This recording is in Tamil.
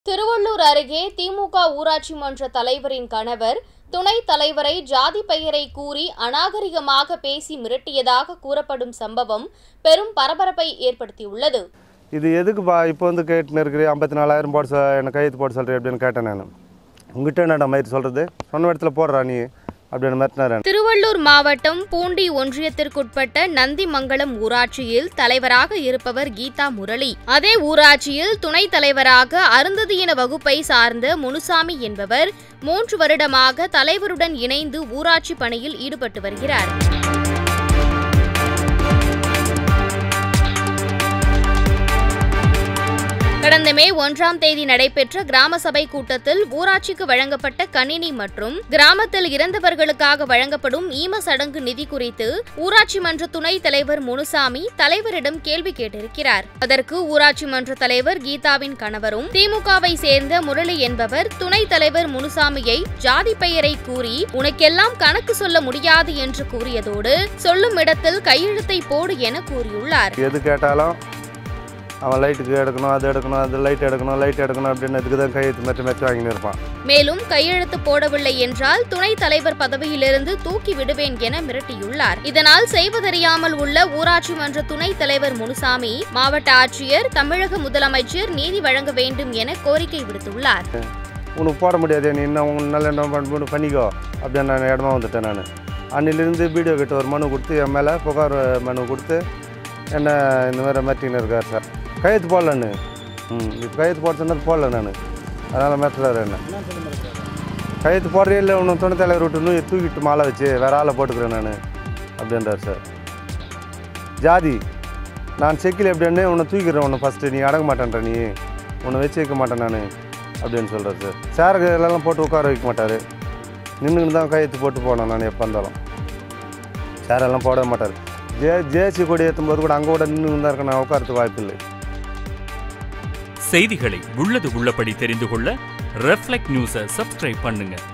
திருவள்ளூர் அருகே திமுக ஊராட்சி மன்ற தலைவரின் கணவர் துணைத் தலைவரை ஜாதி பெயரை கூறி அநாகரிகமாக பேசி மிரட்டியதாக கூறப்படும் சம்பவம் பெரும் பரபரப்பை ஏற்படுத்தியுள்ளது இது எதுக்குப்பா இப்போ வந்து கேட்டுன்னு இருக்கிற ஐம்பத்தி நாலாயிரம் போட சொ எனக்கு கையெழுத்து போட சொல்கிறேன் அப்படின்னு கேட்டேன் நான் உங்ககிட்ட என்னடா மயிர் சொல்கிறது சொன்ன இடத்துல போடுறா நீ அப்படின்னு மிரட்டினார் திருவள்ளூர் மாவட்டம் பூண்டி ஒன்றியத்திற்குட்பட்ட நந்திமங்கலம் ஊராட்சியில் தலைவராக இருப்பவர் கீதா முரளி அதே ஊராட்சியில் துணைத் தலைவராக அருந்ததியின வகுப்பை சார்ந்த முனுசாமி என்பவர் மூன்று வருடமாக தலைவருடன் இணைந்து ஊராட்சி பணியில் ஈடுபட்டு வருகிறார் கடந்த மே ஒன்றாம் தேதி நடைபெற்ற கிராம சபை கூட்டத்தில் ஊராட்சிக்கு வழங்கப்பட்ட கணினி மற்றும் கிராமத்தில் இறந்தவர்களுக்காக வழங்கப்படும் ஈம சடங்கு நிதி குறித்து ஊராட்சி மன்ற துணைத் தலைவர் முனுசாமி தலைவரிடம் கேள்வி கேட்டிருக்கிறார் அதற்கு ஊராட்சி மன்ற தலைவர் கீதாவின் கணவரும் திமுகவை சேர்ந்த முரளி என்பவர் துணைத் தலைவர் முனுசாமியை ஜாதி பெயரை கூறி உனக்கெல்லாம் கணக்கு சொல்ல முடியாது என்று கூறியதோடு சொல்லும் இடத்தில் கையெழுத்தை போடு என கூறியுள்ளார் எது கேட்டாலும் அவன் லைட்டுக்கு எடுக்கணும் அது எடுக்கணும் அது லைட் எடுக்கணும் லைட் எடுக்கணும் அப்படின்னு அதுக்கு தான் கையெழுத்து மெச்சு மெச்சு வாங்கின்னு இருப்பான் மேலும் கையெழுத்து போடவில்லை என்றால் துணைத் தலைவர் பதவியிலிருந்து தூக்கி விடுவேன் என மிரட்டியுள்ளார் இதனால் செய்வதறியாமல் உள்ள ஊராட்சி மன்ற துணைத் தலைவர் முனுசாமி மாவட்ட ஆட்சியர் தமிழக முதலமைச்சர் நீதி வழங்க வேண்டும் என கோரிக்கை விடுத்துள்ளார் உனக்கு போட முடியாது நீ இன்னும் உன் நல்ல என்ன பண்ணு பண்ணிக்கோ அப்படின்னு நான் இடமா வந்துட்டேன் நான் அன்னிலிருந்து வீடியோ கிட்ட ஒரு மனு கொடுத்து என் மேலே புகார் மனு கொடுத்து என்ன இந்த மாதிரி மிரட்டின்னு இருக்கார் சார் கையெழுத்து போடலன்னு ம் இப்போ கையெழுத்து போட சொன்னது போடல நான் அதனால் மிரட்டுறாரு என்ன கையெழுத்து போடுறே இல்லை உன்னை துணை தலைவர் விட்டு நூ தூக்கிட்டு மாலை வச்சு வேற ஆளை போட்டுக்கிறேன் நான் அப்படின்றார் சார் ஜாதி நான் செக்கில் எப்படின்னு உன்னை தூக்கிடுறேன் உன்னை ஃபஸ்ட்டு நீ அடங்க மாட்டேன்ற நீ உன்னை வச்சு வைக்க மாட்டேன் நான் அப்படின்னு சொல்கிறார் சார் சேருக்கு எல்லாம் போட்டு உட்கார வைக்க மாட்டார் நின்றுன்னு தான் கையெழுத்து போட்டு போனேன் நான் எப்போ இருந்தாலும் சேரெல்லாம் போட மாட்டார் ஜே ஜேசி கொடி ஏற்றும் போது கூட அங்கே கூட நின்று தான் இருக்க நான் உட்காரத்துக்கு வாய்ப்பு இல்லை செய்திகளை உள்ளது உள்ளபடி தெரிந்து கொள்ள ரெஃப்ளெக்ட் நியூஸை சப்ஸ்கிரைப் பண்ணுங்க